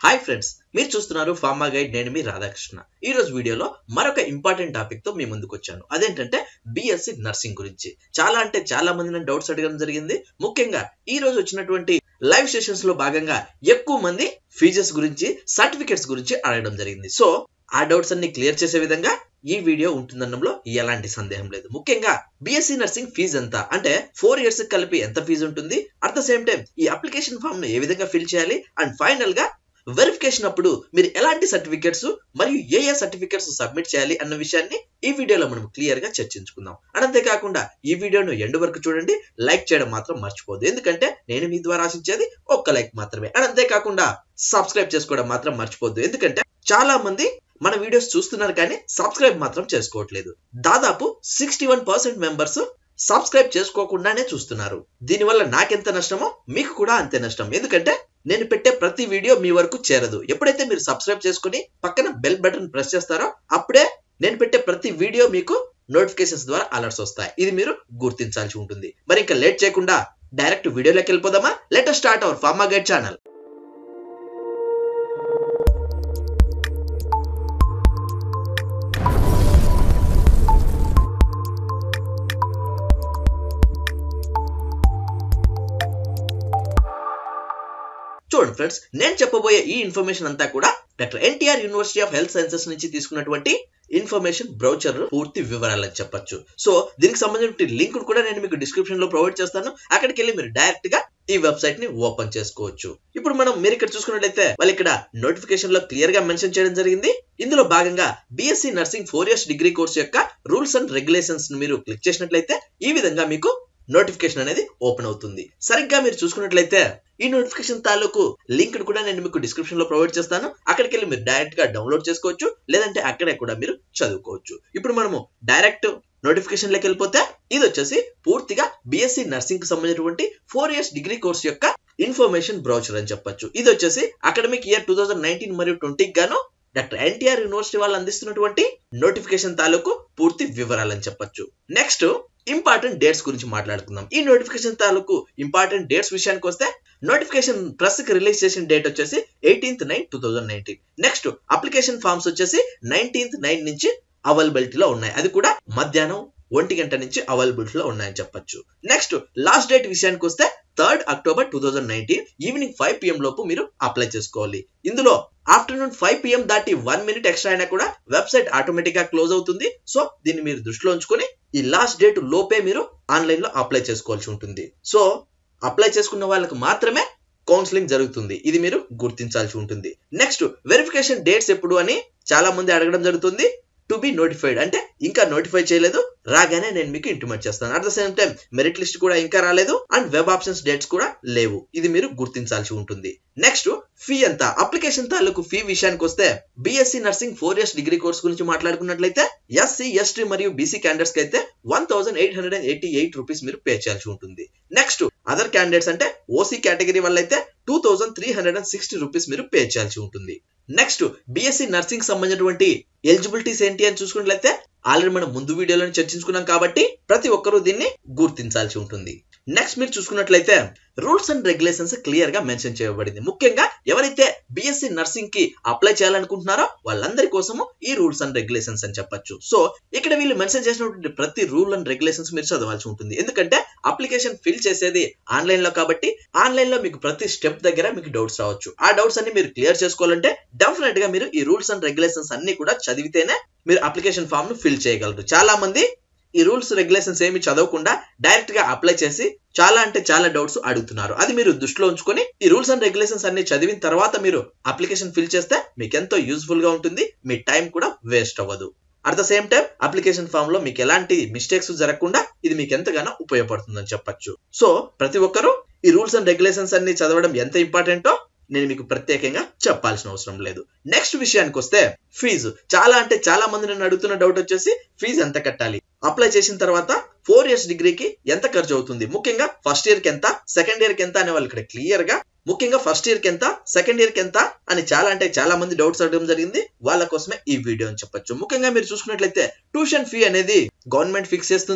hi friends మీరు చూస్తున్నారు pharma guide నేను మీ రాధాకృష్ణ ఈ రోజు వీడియోలో మరొక ఇంపార్టెంట్ టాపిక్ తో మీ ముందుకు వచ్చాను అదేంటంటే బిఎస్సి నర్సింగ్ గురించి చాలా అంటే చాలా మంది నన్ను డౌట్స్ అడగడం జరిగింది ముఖ్యంగా ఈ రోజు వచ్చినటువంటి లైవ్ సెషన్స్ లో భాగంగా ఎక్కువ మంది ఫీజెస్ గురించి సర్టిఫికెట్స్ గురించి అడగడం జరిగింది సో ఆ డౌట్స్ అన్ని క్లియర్ చేసే విధంగా ఈ వీడియో ఉంటుందనడంలో ఎలాంటి సందేహం లేదు ముఖ్యంగా బిఎస్సి నర్సింగ్ ఫీజు ఎంత అంటే ఫోర్ ఇయర్స్ కలిపి ఎంత ఫీజు ఉంటుంది అట్ ద సేమ్ టైం ఈ అప్లికేషన్ ఫామ్ ను ఏ విధంగా ఫిల్ చేయాలి అండ్ ఫైనల్ గా వెరిఫికేషన్ అప్పుడు మీరు ఎలాంటి సర్టిఫికెట్స్ మరియు ఏ ఏ సర్టిఫికెట్స్ సబ్మిట్ చేయాలి అన్న విషయాన్ని ఈ వీడియోలో మనం క్లియర్ గా చర్చించుకుందాం అండ్ అంతేకాకుండా ఈ వీడియోను ఎండ్ వరకు చూడండి లైక్ చేయడం మాత్రం మర్చిపోదు ఎందుకంటే నేను మీ ద్వారా ఆశించేది ఒక్క లైక్ మాత్రమే అండ్ అంతేకాకుండా సబ్స్క్రైబ్ చేసుకోవడం మాత్రం మర్చిపోద్దు ఎందుకంటే చాలా మంది మన వీడియోస్ చూస్తున్నారు కానీ సబ్స్క్రైబ్ మాత్రం చేసుకోవట్లేదు దాదాపు sixty one percent members subscribe చేసుకోకుండానే చూస్తున్నారు దీనివల్ల నాకెంత నష్టమో మీకు కూడా అంతే నష్టం ఎందుకంటే నేను పెట్టే ప్రతి వీడియో మీ వరకు చేరదు ఎప్పుడైతే మీరు సబ్స్క్రైబ్ చేసుకుని పక్కన బెల్ బటన్ ప్రెస్ చేస్తారో అప్పుడే నేను పెట్టే ప్రతి వీడియో మీకు నోటిఫికేషన్స్ ద్వారా అలర్ట్స్ వస్తాయి ఇది మీరు గుర్తించాల్సి ఉంటుంది మరి ఇంకా లేట్ చేయకుండా డైరెక్ట్ వీడియోలోకి వెళ్ళిపోదామా let start our pharma guide channel చూడండి ఫ్రెండ్స్ నేను చెప్పబోయే ఈ ఇన్ఫర్మేషన్ అంతా కూడా doctor NTR university of health sciences నుంచి తీసుకున్నటువంటి ఇన్ఫర్మేషన్ బ్రౌచర్ పూర్తి వివరాలని చెప్పొచ్చు సో దీనికి సంబంధించిన లింక్ కూడా నేను మీకు డిస్క్రిప్షన్ లో ప్రొవైడ్ చేస్తాను అక్కడికి వెళ్ళి మీరు డైరెక్ట్ గా ఈ వెబ్సైట్ ని ఓపెన్ చేసుకోవచ్చు ఇప్పుడు మనం మీరు ఇక్కడ చూసుకున్నట్లయితే వాళ్ళు ఇక్కడ నోటిఫికేషన్ లో క్లియర్ గా మెన్షన్ చేయడం జరిగింది ఇందులో భాగంగా BSc nursing four years degree course యొక్క రూల్స్ అండ్ రెగ్యులేషన్స్ ని మీరు క్లిక్ చేసినట్లయితే ఈ విధంగా మీకు నోటిఫికేషన్ అనేది ఓపెన్ అవుతుంది సరిగ్గా మీరు చూసుకున్నట్లయితే ఈ నోటిఫికేషన్ తాలూకు లింక్ కూడా నేను మీకు డిస్క్రిప్షన్ లో ప్రొవైడ్ చేస్తాను అక్కడికి వెళ్ళి మీరు డైరెక్ట్ గా డౌన్లోడ్ చేసుకోవచ్చు లేదంటే అక్కడే కూడా మీరు చదువుకోవచ్చు ఇప్పుడు మనము డైరెక్ట్ నోటిఫికేషన్ లోకి వెళ్ళిపోతే ఇది వచ్చేసి పూర్తిగా బిఎస్సి నర్సింగ్ కి సంబంధించినటువంటి ఫోర్ ఇయర్స్ డిగ్రీ కోర్స్ యొక్క ఇన్ఫర్మేషన్ బ్రౌచర్ అని చెప్పొచ్చు ఇది వచ్చేసి academic year two thousand nineteen మరియు ట్వంటీకి గాను డాక్టర్ ఎన్టీఆర్ యూనివర్సిటీ వాళ్ళు అందిస్తున్నటువంటి నోటిఫికేషన్ తాలూకు పూర్తి వివరాలని చెప్పొచ్చు నెక్స్ట్ ఇంపార్టెంట్ డేట్స్ గురించి మాట్లాడుకుందాం ఈ నోటిఫికేషన్ తాలూకు ఇంపార్టెంట్ డేట్స్ విషయానికి వస్తే నోటిఫికేషన్ ప్రెస్ కి రిలీజ్ చేసిన డేట్ వచ్చేసి eighteenth nine two thousand nineteen next application forms వచ్చేసి నైన్టీన్త్ నైన్ నుంచి అవైలబిలిటీలో ఉన్నాయి అది కూడా మధ్యాహ్నం ఒంటి గంట నుంచి అవైలబిలిటీలో ఉన్నాయని చెప్పొచ్చు నెక్స్ట్ లాస్ట్ డేట్ విషయానికి వస్తే third October two thousand nineteen evening five PM లోపు మీరు అప్లై చేసుకోవాలి ఇందులో ఆఫ్టర్నూన్ ఫైవ్ పిఎం దాటి వన్ మినిట్ ఎక్స్ట్రా అయినా కూడా వెబ్సైట్ ఆటోమేటిక్ గా క్లోజ్ అవుతుంది సో దీన్ని మీరు దృష్టిలో ఉంచుకొని ఈ లాస్ట్ డేట్ లోపే మీరు ఆన్లైన్ లో అప్లై చేసుకోవాల్సి ఉంటుంది సో అప్లై చేసుకున్న వాళ్ళకి మాత్రమే కౌన్సిలింగ్ జరుగుతుంది ఇది మీరు గుర్తించాల్సి ఉంటుంది నెక్స్ట్ వెరిఫికేషన్ డేట్స్ ఎప్పుడు అని చాలా మంది అడగడం జరుగుతుంది టు బి నోటిఫైడ్ అంటే ఇంకా నోటిఫై చేయలేదు రాగానే నేను మీకు ఇంటిమేట్ చేస్తాను at the same time merit list కూడా ఇంకా రాలేదు అండ్ వెబ్ ఆప్షన్స్ డేట్స్ కూడా లేవు ఇది మీరు గుర్తించాల్సి ఉంటుంది నెక్స్ట్ ఫీ ఎంత అప్లికేషన్ తాలూకు ఫీ విషయానికి వస్తే BSc nursing four years degree course గురించి మాట్లాడుకున్నట్లయితే ఎస్సీ ఎస్టీ మరియు బీసీ క్యాండిడేట్స్ కి అయితే one thousand eight hundred and eighty eight rupees మీరు పే చేయాల్సి ఉంటుంది నెక్స్ట్ అదర్ క్యాండిడేట్స్ అంటే ఓసీ కేటగిరీ వల్ల అయితే two thousand three hundred and sixty rupees మీరు పే చేయాల్సి ఉంటుంది నెక్స్ట్ బిఎస్సి నర్సింగ్ సంబంధించినటువంటి ఎలిజిబిలిటీస్ ఏంటి అని చూసుకున్నట్లయితే ఆల్రెడీ మనం ముందు వీడియోలో చర్చించుకున్నాం కాబట్టి ప్రతి ఒక్కరూ దీన్ని గుర్తించాల్సి ఉంటుంది నెక్స్ట్ మీరు చూసుకున్నట్లయితే రూల్స్ అండ్ రెగ్యులేషన్స్ క్లియర్ గా మెన్షన్ చేయబడింది ముఖ్యంగా ఎవరైతే బిఎస్సి నర్సింగ్ కి అప్లై చేయాలనుకుంటున్నారో వాళ్ళందరి కోసము ఈ రూల్స్ అండ్ రెగ్యులేషన్స్ అని చెప్పొచ్చు సో ఇక్కడ వీళ్ళు మెన్షన్ చేసినటువంటి ప్రతి రూల్ అండ్ రెగ్యులేషన్స్ మీరు చదవాల్సి ఉంటుంది ఎందుకంటే అప్లికేషన్ ఫిల్ చేసేది ఆన్లైన్ లో కాబట్టి ఆన్లైన్ లో మీకు ప్రతి స్టెప్ దగ్గర మీకు డౌట్స్ రావచ్చు ఆ డౌట్స్ అన్ని మీరు క్లియర్ చేసుకోవాలంటే డెఫినెట్ గా మీరు ఈ రూల్స్ అండ్ రెగ్యులేషన్స్ అన్ని కూడా చదివితేనే మీరు అప్లికేషన్ ఫామ్ ను ఫిల్ చేయగలరు చాలా మంది ఈ రూల్స్ రెగ్యులేషన్స్ ఏమి చదవకుండా డైరెక్ట్ గా అప్లై చేసి చాలా అంటే చాలా డౌట్స్ అడుగుతున్నారు అది మీరు దృష్టిలో ఉంచుకొని ఈ రూల్స్ అండ్ రెగ్యులేషన్స్ అన్ని చదివిన తర్వాత మీరు అప్లికేషన్ ఫిల్ చేస్తే మీకు ఎంతో యూస్ఫుల్ గా ఉంటుంది మీ టైం కూడా వేస్ట్ అవ్వదు at the same time application form లో మీకు ఎలాంటి మిస్టేక్స్ జరగకుండా ఇది మీకు ఎంతగానో ఉపయోగపడుతుందని చెప్పొచ్చు సో ప్రతి ఒక్కరూ ఈ రూల్స్ అండ్ రెగ్యులేషన్స్ అన్ని చదవడం ఎంత ఇంపార్టెంటో నేను మీకు ప్రత్యేకంగా చెప్పాల్సిన అవసరం లేదు నెక్స్ట్ విషయానికి వస్తే ఫీజు చాలా అంటే చాలా మంది నన్ను అడుగుతున్న డౌట్ వచ్చేసి ఫీజు ఎంత కట్టాలి అప్లై చేసిన తర్వాత ఫోర్ ఇయర్స్ డిగ్రీకి ఎంత ఖర్చు అవుతుంది ముఖ్యంగా ఫస్ట్ ఇయర్ కి ఎంత సెకండ్ ఇయర్ కి ఎంత అనే వాళ్ళు ఇక్కడ క్లియర్ గా ముఖ్యంగా ఫస్ట్ ఇయర్ కి ఎంత సెకండ్ ఇయర్ కి ఎంత అని చాలా అంటే చాలా మంది డౌట్స్ అడగడం జరిగింది వాళ్ళ కోసమే ఈ వీడియో అని చెప్పొచ్చు ముఖ్యంగా మీరు చూసుకున్నట్లయితే ట్యూషన్ ఫీ అనేది గవర్నమెంట్ ఫిక్స్ చేస్తుంది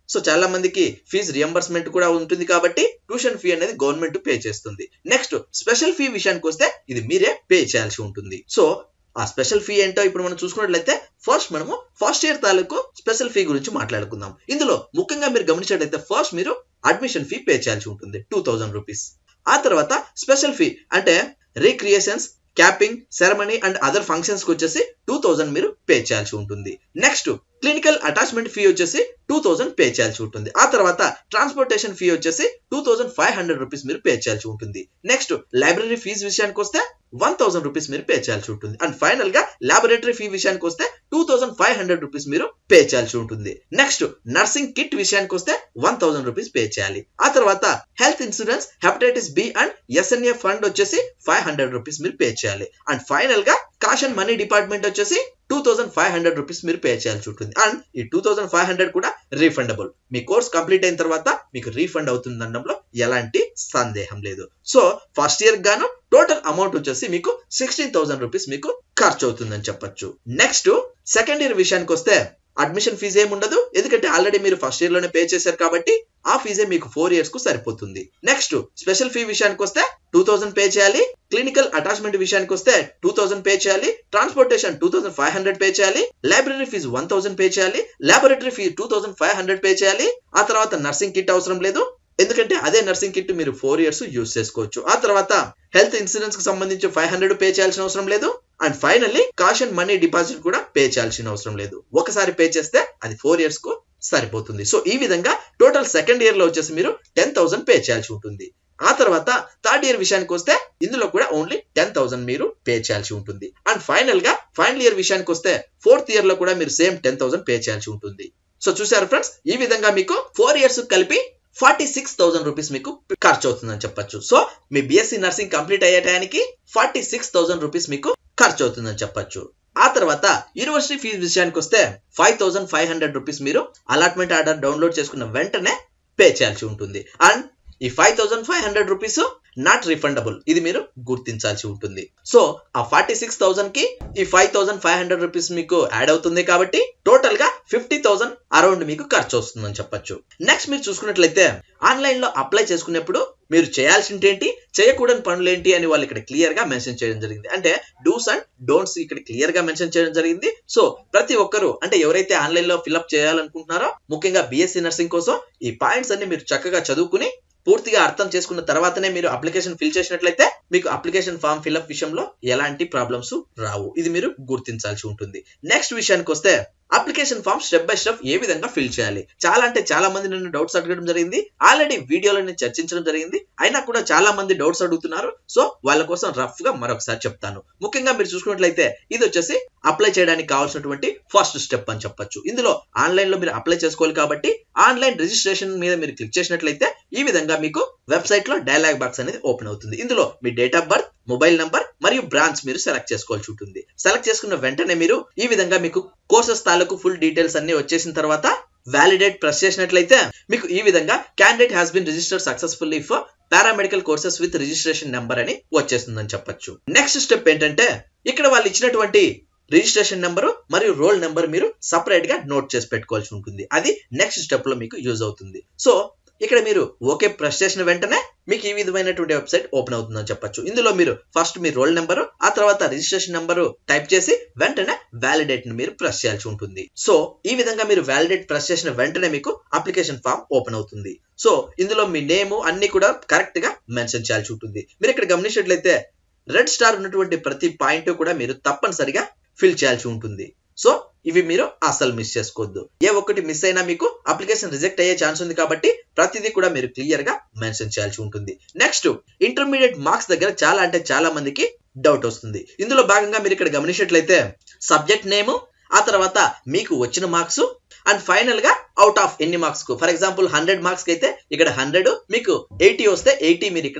సో చాలా మందికి ఫీజు రియంబర్స్మెంట్ కూడా ఉంటుంది కాబట్టి ట్యూషన్ ఫీ అనేది గవర్నమెంట్ పే చేస్తుంది నెక్స్ట్ స్పెషల్ ఫీ విషయానికి వస్తే ఇది మీరే పే చేయాల్సి ఉంటుంది సో ఆ స్పెషల్ ఫీ ఏంటో ఇప్పుడు మనం చూసుకున్నట్లయితే ఫస్ట్ మనము ఫస్ట్ ఇయర్ తాలూకు స్పెషల్ ఫీ గురించి మాట్లాడుకుందాం ఇందులో ముఖ్యంగా మీరు గమనించినట్లయితే ఫస్ట్ మీరు అడ్మిషన్ ఫీ పే చేయాల్సి ఉంటుంది టూ థౌజండ్ రూపీస్ ఆ తర్వాత స్పెషల్ ఫీ అంటే recreations capping ceremony and other functions కి వచ్చేసి టూ థౌజండ్ మీరు పే చేయాల్సి ఉంటుంది నెక్స్ట్ క్లినికల్ అటాచ్మెంట్ ఫీ వచ్చేసి టూ థౌజండ్ పే చేయాల్సి ఉంటుంది ఆ తర్వాత ట్రాన్స్పోర్టేషన్ ఫీ వచ్చేసి two thousand five hundred rupees మీరు పే చేయాల్సి ఉంటుంది నెక్స్ట్ లైబ్రరీ ఫీజు విషయానికి వస్తే వన్ థౌసండ్ రూపీస్ మీరు పే చేయాల్సి ఉంటుంది అండ్ ఫైనల్ గా లాబొరేటరీ ఫీ విషయానికి వస్తే two thousand five hundred rupees మీరు పే చేయాల్సి ఉంటుంది నెక్స్ట్ నర్సింగ్ కిట్ విషయానికి వస్తే వన్ థౌసండ్ రూపీస్ పే చేయాలి ఆ తర్వాత health insurance hepatitis B and SNA fund వచ్చేసి ఫైవ్ హండ్రెడ్ రూపీస్ మీరు పే చేయాలి అండ్ ఫైనల్ గా కాష్ అండ్ మనీ డిపార్ట్మెంట్ వచ్చేసి two thousand five hundred rupees మీరు పే చేయాల్సి ఉంటుంది అండ్ ఈ టూ థౌసండ్ ఫైవ్ హండ్రెడ్ కూడా రీఫండబుల్ మీ కోర్స్ కంప్లీట్ అయిన తర్వాత మీకు రీఫండ్ అవుతుంది అనడంలో ఎలాంటి సందేహం లేదు సో ఫస్ట్ ఇయర్ గాను టోటల్ అమౌంట్ వచ్చేసి మీకు సిక్స్టీన్ థౌసండ్ రూపీస్ మీకు ఖర్చు అవుతుందని చెప్పొచ్చు నెక్స్ట్ సెకండ్ ఇయర్ విషయానికి వస్తే అడ్మిషన్ ఫీజు ఏమి ఉండదు ఎందుకంటే ఆల్రెడీ మీరు ఫస్ట్ ఇయర్ లోనే పే చేశారు కాబట్టి ఆ ఫీజే మీకు ఫోర్ ఇయర్స్ కు సరిపోతుంది నెక్స్ట్ స్పెషల్ ఫీ విషయానికి వస్తే టూ థౌసండ్ పే చేయాలి క్లినికల్ అటాచ్మెంట్ విషయానికి వస్తే టూ థౌసండ్ పే చేయాలి transportation two thousand five hundred pay చేయాలి library fees one thousand pay చేయాలి laboratory fee two thousand five hundred pay చేయాలి ఆ తర్వాత నర్సింగ్ కిట్ అవసరం లేదు ఎందుకంటే అదే నర్సింగ్ కిట్ మీరు ఫోర్ ఇయర్స్ యూస్ చేసుకోవచ్చు ఆ తర్వాత హెల్త్ ఇన్సూరెన్స్ కి సంబంధించి ఫైవ్ హండ్రెడ్ పే చేయాల్సిన అవసరం లేదు and finally caution money deposit కూడా పే చేయాల్సిన అవసరం లేదు ఒకసారి పే చేస్తే అది ఫోర్ ఇయర్స్ కు సరిపోతుంది సో ఈ విధంగా టోటల్ సెకండ్ ఇయర్ లో వచ్చేసి మీరు టెన్ థౌసండ్ పే చేయాల్సి ఉంటుంది ఆ తర్వాత థర్డ్ ఇయర్ విషయానికి వస్తే ఇందులో కూడా ఓన్లీ టెన్ థౌసండ్ మీరు పే చేయాల్సి ఉంటుంది అండ్ ఫైనల్ గా ఫైనల్ ఇయర్ విషయానికి వస్తే ఫోర్త్ ఇయర్ లో కూడా మీరు సేమ్ టెన్ థౌసండ్ పే చేయాల్సి ఉంటుంది సో చూసారు ఫ్రెండ్స్ ఈ విధంగా మీకు ఫోర్ ఇయర్స్ కలిపి ఫార్టీ సిక్స్ థౌసండ్ రూపీస్ మీకు ఖర్చు అవుతుందని చెప్పొచ్చు సో మీ బిఎస్సి నర్సింగ్ కంప్లీట్ అయ్యే టయానికి ఫార్టీ సిక్స్ థౌసండ్ రూపీస్ మీకు ఖర్చు అవుతుందని చెప్పొచ్చు ఆ తర్వాత యూనివర్సిటీ ఫీజు విషయానికి వస్తే five thousand five hundred rupees మీరు అలాట్మెంట్ ఆర్డర్ డౌన్లోడ్ చేసుకున్న వెంటనే పే చేయాల్సి ఉంటుంది అండ్ ఈ five thousand five hundred rupees not refundable ఇది మీరు గుర్తించాల్సి ఉంటుంది సో ఆ ఫార్టీ సిక్స్ థౌసండ్ కి ఈ five thousand five hundred rupees మీకు యాడ్ అవుతుంది కాబట్టి టోటల్ గా ఫిఫ్టీ థౌసండ్ అరౌండ్ మీకు ఖర్చు వస్తుందని చెప్పొచ్చు నెక్స్ట్ మీరు చూసుకున్నట్లయితే ఆన్లైన్ లో అప్లై చేసుకునేప్పుడు మీరు చేయాల్సింది ఏంటి చేయకూడని పనులు ఏంటి అని వాళ్ళు ఇక్కడ క్లియర్ గా మెన్షన్ చేయడం జరిగింది అంటే డూస్ అండ్ డోంట్స్ ఇక్కడ క్లియర్ గా మెన్షన్ చేయడం జరిగింది సో ప్రతి ఒక్కరు అంటే ఎవరైతే ఆన్లైన్ లో ఫిల్అప్ చేయాలనుకుంటున్నారో ముఖ్యంగా బిఎస్సి నర్సింగ్ కోసం ఈ పాయింట్స్ అన్ని మీరు చక్కగా చదువుకుని పూర్తిగా అర్థం చేసుకున్న తర్వాతనే మీరు అప్లికేషన్ ఫిల్ చేసినట్లయితే మీకు అప్లికేషన్ ఫామ్ ఫిల్అప్ విషయంలో ఎలాంటి ప్రాబ్లమ్స్ రావు ఇది మీరు గుర్తించాల్సి ఉంటుంది నెక్స్ట్ విషయానికి వస్తే application form step by step ఏ విధంగా ఫిల్ చేయాలి చాలా అంటే చాలా మంది నన్ను డౌట్స్ అడగడం జరిగింది ఆల్రెడీ వీడియోలో నేను చర్చించడం జరిగింది అయినా కూడా చాలా మంది డౌట్స్ అడుగుతున్నారు సో వాళ్ళ కోసం రఫ్ గా మరొకసారి చెప్తాను ముఖ్యంగా మీరు చూసుకున్నట్లయితే ఇది వచ్చేసి అప్లై చేయడానికి కావాల్సినటువంటి ఫస్ట్ స్టెప్ అని చెప్పొచ్చు ఇందులో ఆన్లైన్ లో మీరు అప్లై చేసుకోవాలి కాబట్టి ఆన్లైన్ రిజిస్ట్రేషన్ మీద మీరు క్లిక్ చేసినట్లయితే ఈ విధంగా మీకు వెబ్సైట్ లో డైలాగ్ బాక్స్ అనేది ఓపెన్ అవుతుంది ఇందులో మీ date of birth mobile number మరియు బ్రాంచ్ మీరు సెలెక్ట్ చేసుకోవాల్సి ఉంటుంది సెలెక్ట్ చేసుకున్న వెంటనే మీరు ఈ విధంగా మీకు కోర్సెస్ తాలూకు ఫుల్ డీటెయిల్స్ అన్ని వచ్చేసిన తర్వాత వ్యాలిడేట్ ప్రెస్ చేసినట్లయితే మీకు ఈ విధంగా candidate has been registered successfully for paramedical courses with registration number అని వచ్చేస్తుందని చెప్పొచ్చు నెక్స్ట్ స్టెప్ ఏంటంటే ఇక్కడ వాళ్ళు ఇచ్చినటువంటి రిజిస్ట్రేషన్ నెంబరు మరియు రోల్ నెంబర్ మీరు సపరేట్ గా నోట్ చేసి పెట్టుకోవాల్సి ఉంటుంది అది నెక్స్ట్ స్టెప్ లో మీకు యూజ్ అవుతుంది సో ఇక్కడ మీరు ఓకే ప్రెస్ చేసిన వెంటనే మీకు ఈ విధమైనటువంటి వెబ్సైట్ ఓపెన్ అవుతుందని చెప్పొచ్చు ఇందులో మీరు ఫస్ట్ మీ రోల్ నెంబరు ఆ తర్వాత రిజిస్ట్రేషన్ నెంబరు టైప్ చేసి వెంటనే వ్యాలిడేట్ ని మీరు ప్రెస్ చేయాల్సి ఉంటుంది సో ఈ విధంగా మీరు వ్యాలిడేట్ ప్రెస్ చేసిన వెంటనే మీకు అప్లికేషన్ ఫామ్ ఓపెన్ అవుతుంది సో ఇందులో మీ నేమ్ అన్ని కూడా కరెక్ట్ గా మెన్షన్ చేయాల్సి ఉంటుంది మీరు ఇక్కడ గమనించినట్లయితే రెడ్ స్టార్ ఉన్నటువంటి ప్రతి పాయింట్ కూడా మీరు తప్పనిసరిగా ఫిల్ చేయాల్సి ఉంటుంది సో ఇవి మీరు అసలు మిస్ చేసుకోవద్దు ఏ ఒక్కటి మిస్ అయినా మీకు అప్లికేషన్ రిజెక్ట్ అయ్యే ఛాన్స్ ఉంది కాబట్టి ప్రతిదీ కూడా మీరు క్లియర్ గా మెన్షన్ చేయాల్సి ఉంటుంది నెక్స్ట్ ఇంటర్మీడియట్ మార్క్స్ దగ్గర చాలా అంటే చాలా మందికి డౌట్ వస్తుంది ఇందులో భాగంగా మీరు ఇక్కడ గమనించినట్లయితే సబ్జెక్ట్ నేమ్ ఆ తర్వాత మీకు వచ్చిన మార్క్స్ అండ్ ఫైనల్ గా అవుట్ ఆఫ్ ఎన్ని మార్క్స్ కు ఫర్ ఎగ్జాంపుల్ హండ్రెడ్ మార్క్స్ కి అయితే ఇక్కడ హండ్రెడ్ మీకు ఎయిటీ వస్తే ఎయిటీ మీరు ఇక్కడ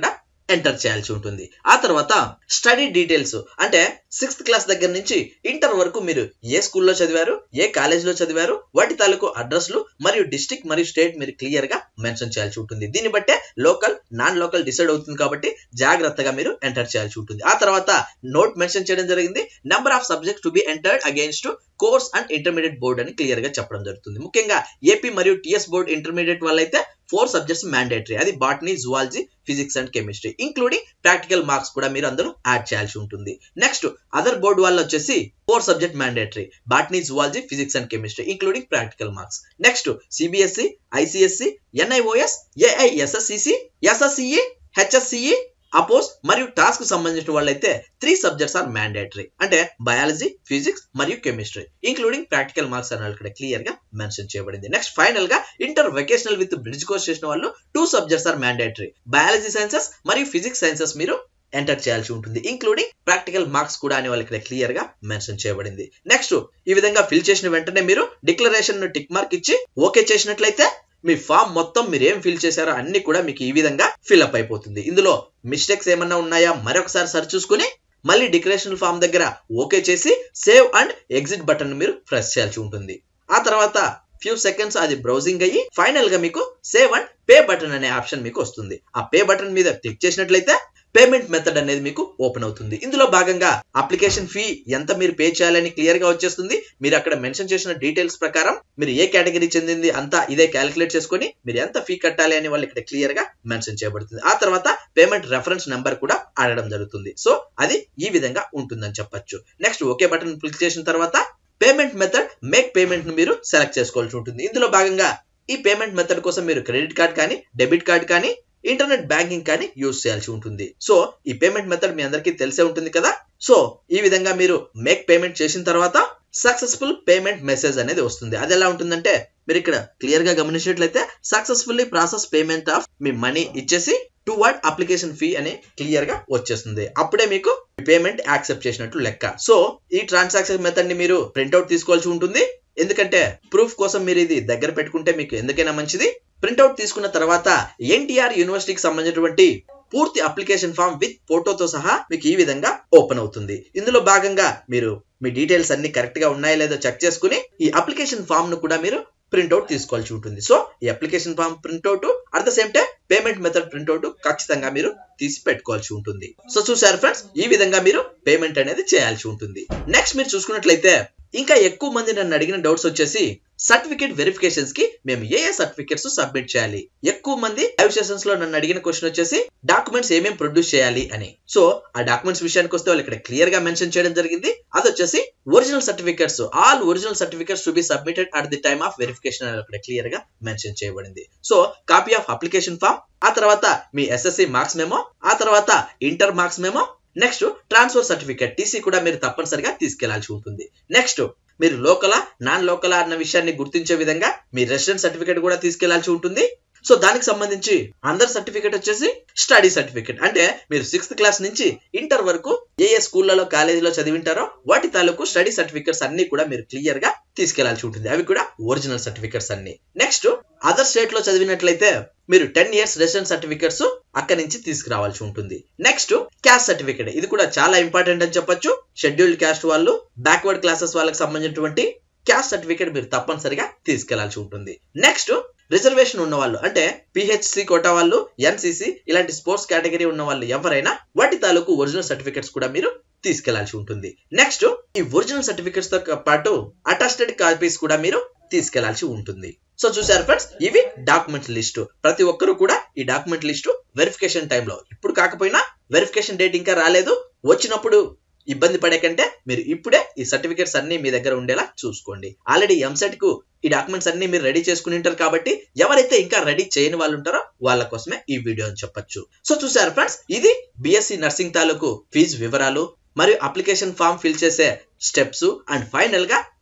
ఎంటర్ చేయాల్సి ఉంటుంది ఆ తర్వాత స్టడీ డీటెయిల్స్ అంటే సిక్స్త్ క్లాస్ దగ్గర నుంచి ఇంటర్ వరకు మీరు ఏ స్కూల్లో చదివారు ఏ కాలేజీలో చదివారు వాటి తాలూకు అడ్రస్లు మరియు డిస్ట్రిక్ట్ మరియు స్టేట్ మీరు క్లియర్ గా మెన్షన్ చేయాల్సి ఉంటుంది దీన్ని బట్టే లోకల్ నాన్ లోకల్ డిసైడ్ అవుతుంది కాబట్టి జాగ్రత్తగా మీరు ఎంటర్ చేయాల్సి ఉంటుంది ఆ తర్వాత నోట్ మెన్షన్ చేయడం జరిగింది number of subjects to be entered against course and intermediate board అని క్లియర్ గా చెప్పడం జరుగుతుంది ముఖ్యంగా ఏపీ మరియు టిఎస్ బోర్డ్ ఇంటర్మీడియట్ వాళ్ళైతే ఫోర్ సబ్జెక్ట్స్ మ్యాండేటరీ అది botany zoology physics and chemistry including practical marks కూడా మీరు అందరూ యాడ్ చేయాల్సి ఉంటుంది నెక్స్ట్ అదర్ బోర్డు వాళ్ళు వచ్చేసి four subject mandatory botany zoology physics and chemistry including practical marks next CBSE ICSE NIOS AISSCC SSCE HSCE APOSS మరియు టాస్క్ సంబంధించిన వాళ్ళైతే త్రీ సబ్జెక్ట్స్ ఆర్ మ్యాండేటరీ అంటే బయాలజీ ఫిజిక్స్ మరియు కెమిస్ట్రీ ఇంక్లూడింగ్ ప్రాక్టికల్ మార్క్స్ అని ఇక్కడ క్లియర్ గా మెన్షన్ చేయబడింది నెక్స్ట్ ఫైనల్ గా inter vocational with bridge course చేసిన వాళ్ళు two subjects are mandatory biology sciences మరియు ఫిజిక్స్ సైన్సెస్ మీరు ఎంటర్ చేయాల్సి ఉంటుంది ఇంక్లూడింగ్ ప్రాక్టికల్ మార్క్స్ కూడా అని వాళ్ళకి క్లియర్ గా మెన్షన్ చేయబడింది నెక్స్ట్ ఈ విధంగా ఫిల్ చేసిన వెంటనే మీరు డిక్లరేషన్ టిక్ మార్క్ ఇచ్చి ఓకే చేసినట్లయితే మీ ఫామ్ మొత్తం మీరు ఏం ఫిల్ చేశారో అన్ని కూడా మీకు ఈ విధంగా ఫిల్అప్ అయిపోతుంది ఇందులో మిస్టేక్స్ ఏమన్నా ఉన్నాయా మరొకసారి సరి చూసుకుని మళ్ళీ డిక్లరేషన్ ఫామ్ దగ్గర ఓకే చేసి సేవ్ అండ్ ఎగ్జిట్ బటన్ మీరు ప్రెస్ చేయాల్సి ఉంటుంది ఆ తర్వాత ఫ్యూ సెకండ్స్ అది బ్రౌజింగ్ అయ్యి ఫైనల్ గా మీకు సేవ్ అండ్ పే బటన్ అనే ఆప్షన్ మీకు వస్తుంది ఆ పే బటన్ మీద క్లిక్ చేసినట్లయితే పేమెంట్ మెథడ్ అనేది మీకు ఓపెన్ అవుతుంది ఇందులో భాగంగా అప్లికేషన్ ఫీ ఎంత మీరు పే చేయాలని క్లియర్ గా వచ్చేస్తుంది మీరు అక్కడ మెన్షన్ చేసిన డీటెయిల్స్ ప్రకారం మీరు ఏ కేటగిరీ చెందింది అంతా ఇదే క్యాలిక్యులేట్ చేసుకొని మీరు ఎంత ఫీ కట్టాలి అని వాళ్ళు ఇక్కడ క్లియర్ గా మెన్షన్ చేయబడుతుంది ఆ తర్వాత పేమెంట్ రెఫరెన్స్ నెంబర్ కూడా ఆడడం జరుగుతుంది సో అది ఈ విధంగా ఉంటుందని చెప్పొచ్చు నెక్స్ట్ ఓకే బటన్ క్లిక్ చేసిన తర్వాత పేమెంట్ మెథడ్ మేక్ పేమెంట్ ను మీరు సెలెక్ట్ చేసుకోవాల్సి ఉంటుంది ఇందులో భాగంగా ఈ పేమెంట్ మెథడ్ కోసం మీరు క్రెడిట్ కార్డ్ కానీ డెబిట్ కార్డ్ కానీ ఇంటర్నెట్ బ్యాంకింగ్ కానీ యూజ్ చేయాల్సి ఉంటుంది సో ఈ పేమెంట్ మెథడ్ మీ అందరికీ తెలిసే ఉంటుంది కదా సో ఈ విధంగా మీరు మేక్ పేమెంట్ చేసిన తర్వాత సక్సెస్ఫుల్ పేమెంట్ మెసేజ్ అనేది వస్తుంది అది ఎలా ఉంటుందంటే మీరు ఇక్కడ క్లియర్ గా గమనించినట్లయితే సక్సెస్ఫుల్లీ ప్రాసెస్ పేమెంట్ ఆఫ్ మీ మనీ ఇచ్చేసి టు వర్డ్ అప్లికేషన్ ఫీ అని క్లియర్ గా వచ్చేస్తుంది అప్పుడే మీకు పేమెంట్ యాక్సెప్ట్ చేసినట్టు లెక్క సో ఈ ట్రాన్సాక్షన్ మెథడ్ ని మీరు ప్రింట్అవుట్ తీసుకోవాల్సి ఉంటుంది ఎందుకంటే ప్రూఫ్ కోసం మీరు ఇది దగ్గర పెట్టుకుంటే మీకు ఎందుకైనా మంచిది ప్రింట్అవుట్ తీసుకున్న తర్వాత ఎన్టీఆర్ యూనివర్సిటీకి సంబంధించినటువంటి పూర్తి అప్లికేషన్ ఫామ్ విత్ ఫోటోతో సహా మీకు ఈ విధంగా ఓపెన్ అవుతుంది ఇందులో భాగంగా మీరు మీ డీటెయిల్స్ అన్ని కరెక్ట్ గా ఉన్నాయో లేదో చెక్ చేసుకుని ఈ అప్లికేషన్ ఫామ్ ను కూడా మీరు ప్రింట్అవుట్ తీసుకోవాల్సి ఉంటుంది సో ఈ application form printout at the same time payment method printout ఖచ్చితంగా మీరు తీసి పెట్టుకోవాల్సి ఉంటుంది సో చూసారు ఫ్రెండ్స్ ఈ విధంగా మీరు పేమెంట్ అనేది చేయాల్సి ఉంటుంది నెక్స్ట్ మీరు చూసుకున్నట్లయితే ఇంకా ఎక్కువ మంది నన్ను అడిగిన డౌట్స్ వచ్చేసి సర్టిఫికేట్ వెరిఫికేషన్స్ కి మేము ఏ ఏ సర్టిఫికేట్స్ సబ్మిట్ చేయాలి ఎక్కువ మంది లైవ్ సెషన్స్ లో నన్ను అడిగిన క్వశ్చన్ వచ్చేసి డాక్యుమెంట్స్ ఏమేం ప్రొడ్యూస్ చేయాలి అని సో ఆ డాక్యుమెంట్స్ విషయానికి వస్తే వాళ్ళు ఇక్కడ క్లియర్ గా మెన్షన్ చేయడం జరిగింది అది వచ్చేసి original certificates all original certificates to be submitted at the time of verification అని ఇక్కడ క్లియర్ గా మెన్షన్ చేయబడింది so copy of application form ఆ తర్వాత మీ ఎస్ఎస్సి మార్క్స్ మేమో ఆ తర్వాత inter marks memo next transfer certificate TC కూడా మీరు తప్పనిసరిగా తీసుకెళ్లాల్సి ఉంటుంది నెక్స్ట్ మీరు లోకలా నాన్ లోకలా అన్న విషయాన్ని గుర్తించే విధంగా మీ రెసిడెంట్ సర్టిఫికేట్ కూడా తీసుకెళ్లాల్సి ఉంటుంది సో దానికి సంబంధించి అందర్ సర్టిఫికేట్ వచ్చేసి స్టడీ సర్టిఫికేట్ అంటే మీరు సిక్స్త్ క్లాస్ నుంచి ఇంటర్ వరకు ఏ ఏ స్కూళ్ళలో కాలేజీలో చదివింటారో వాటి తాలూకు స్టడీ సర్టిఫికేట్స్ అన్ని కూడా మీరు క్లియర్ గా తీసుకెళ్లాల్సి ఉంటుంది అవి కూడా ఒరిజినల్ సర్టిఫికేట్స్ అన్ని నెక్స్ట్ అదర్ స్టేట్ లో చదివినట్లయితే మీరు టెన్ ఇయర్స్ రెసిడెంట్ సర్టిఫికేట్స్ అక్కడి నుంచి తీసుకురావాల్సి ఉంటుంది నెక్స్ట్ క్యాస్ట్ సర్టిఫికేట్ ఇది కూడా చాలా ఇంపార్టెంట్ అని చెప్పొచ్చు షెడ్యూల్డ్ క్యాస్ట్ వాళ్ళు బ్యాక్వర్డ్ క్లాసెస్ వాళ్ళకి సంబంధించినటువంటి క్యాస్ట్ సర్టిఫికేట్ మీరు తప్పనిసరిగా తీసుకెళ్లాల్సి ఉంటుంది నెక్స్ట్ రిజర్వేషన్ ఉన్న వాళ్ళు అంటే పిహెచ్సి కోటా వాళ్ళు ఎన్సిసి ఇలాంటి స్పోర్ట్స్ కేటగిరీ ఉన్న వాళ్ళు ఎవరైనా వాటి తాలూకు ఒరిజినల్ సర్టిఫికేట్స్ కూడా మీరు తీసుకెళ్లాల్సి ఉంటుంది నెక్స్ట్ ఈ ఒరిజినల్ సర్టిఫికేట్స్ తో పాటు అటాస్టెడ్ కాపీస్ కూడా మీరు తీసుకెళ్లాల్సి ఉంటుంది సో చూసారు ఫ్రెండ్స్ ఇవి డాక్యుమెంట్ లిస్టు ప్రతి ఒక్కరు కూడా ఈ డాక్యుమెంట్ లిస్టు వెరిఫికేషన్ టైంలో ఇప్పుడు కాకపోయినా వెరిఫికేషన్ డేట్ ఇంకా రాలేదు వచ్చినప్పుడు ఇబ్బంది పడే కంటే మీరు ఇప్పుడే ఈ సర్టిఫికేట్స్ అన్ని మీ దగ్గర ఉండేలా చూసుకోండి ఆల్రెడీ ఎంసెట్ కు ఈ డాక్యుమెంట్స్ అన్ని మీరు రెడీ చేసుకుని ఉంటారు కాబట్టి ఎవరైతే ఇంకా రెడీ చేయని వాళ్ళు ఉంటారో వాళ్ళ కోసమే ఈ వీడియో అని చెప్పొచ్చు సో చూసారు ఫ్రెండ్స్ ఇది బిఎస్సి నర్సింగ్ తాలూకు ఫీజు వివరాలు మరియు అప్లికేషన్ ఫామ్ ఫిల్ చేసే స్టెప్స్ అండ్ ఫైనల్ గా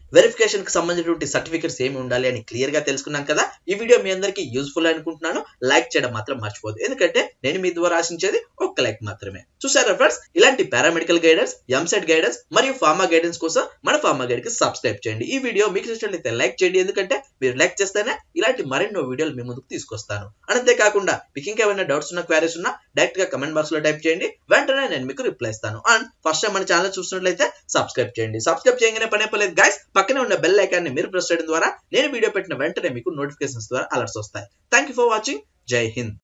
వెరిఫికేషన్ కి సంబంధించినటువంటి సర్టిఫికేట్స్ ఏమి ఉండాలి అని క్లియర్ గా తెలుసుకున్నాం కదా ఈ వీడియో మీ అందరికీ యూస్ఫుల్ అనుకుంటున్నాను లైక్ చేయడం మాత్రం మర్చిపోదు ఎందుకంటే నేను మీ ద్వారా ఆశించేది ఒక్క లైక్ మాత్రమే చూసారా ఫ్రెండ్స్ ఇలాంటి పారామెడికల్ గైడెన్స్ ఎంసెట్ గైడెన్స్ మరియు ఫార్మా గైడెన్స్ కోసం మన ఫార్మా గైడ్ కి సబ్స్క్రైబ్ చేయండి ఈ వీడియో మీకు నచ్చినట్లయితే లైక్ చేయండి ఎందుకంటే మీరు లైక్ చేస్తేనే ఇలాంటి మరెన్నో వీడియోలు మీ ముందుకు తీసుకొస్తాను అంతేకాకుండా మీకు ఇంకేమైనా డౌట్స్ ఉన్నా క్వారీస్ ఉన్నా డైరెక్ట్ గా కమెంట్ బాక్స్ లో టైప్ చేయండి వెంటనే నేను మీకు రిప్లై ఇస్తాను అండ్ ఫస్ట్ టైం మన ఛానల్ చూస్తున్నట్లయితే సబ్స్క్రైబ్ చేయండి సబ్స్క్రైబ్ చేయగానే పనే పర్లేదు గైస్ పక్కనే ఉన్న బెల్ ఐకాన్ ని మీరు ప్రెస్ చేయడం ద్వారా నేను వీడియో పెట్టిన వెంటనే మీకు నోటిఫికేషన్స్ ద్వారా అలర్ట్స్ వస్తాయి థ్యాంక్ యూ ఫర్ వాచింగ్ జై హింద్